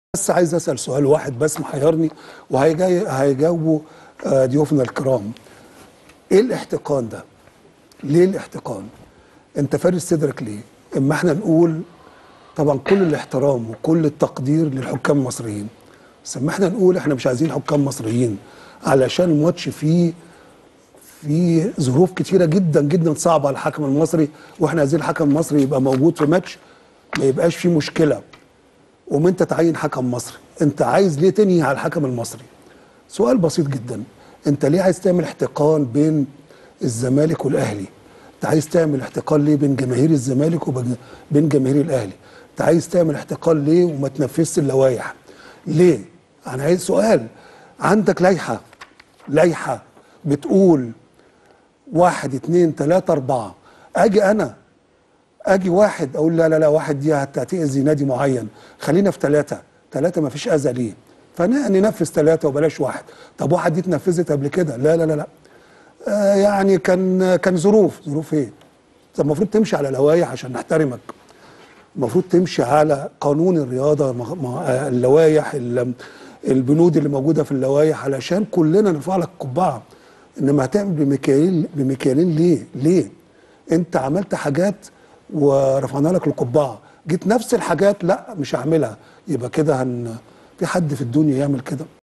بس عايز اسال سؤال واحد بس محيرني وهيجاوبه آه، ضيوفنا الكرام ايه الاحتقان ده ليه الاحتقان انت فارس صدرك ليه اما احنا نقول طبعا كل الاحترام وكل التقدير للحكام المصريين بس اما احنا نقول احنا مش عايزين حكام مصريين علشان الماتش فيه في ظروف كتيره جدا جدا صعبه على الحكم المصري واحنا عايزين الحكم المصري يبقى موجود في ماتش ما يبقاش فيه مشكله ومن انت تعين حكم مصري انت عايز ليه تنهي على الحكم المصري سؤال بسيط جدا انت ليه عايز تعمل احتقان بين الزمالك والاهلي انت عايز تعمل احتقان ليه بين جماهير الزمالك وبين جماهير الاهلي انت عايز تعمل احتقان ليه وما تنفذش اللوائح ليه انا عايز سؤال عندك لائحه لائحه بتقول واحد اتنين تلاته اربعه اجي انا اجي واحد اقول لا لا لا واحد دي هتأذي نادي معين خلينا في ثلاثه ثلاثه ما فيش اذى ليه فننفذ ثلاثه وبلاش واحد طب واحد دي اتنفذت قبل كده لا لا لا لا آه يعني كان كان ظروف ظروف ايه طب المفروض تمشي على لوائح عشان نحترمك المفروض تمشي على قانون الرياضه اللوائح البنود اللي موجوده في اللوائح علشان كلنا نرفع لك قبعه انما هتعمل بمكيالين بمكيالين ليه ليه انت عملت حاجات ورفعنا لك القبعه جيت نفس الحاجات لا مش هعملها يبقى كده هن في حد في الدنيا يعمل كده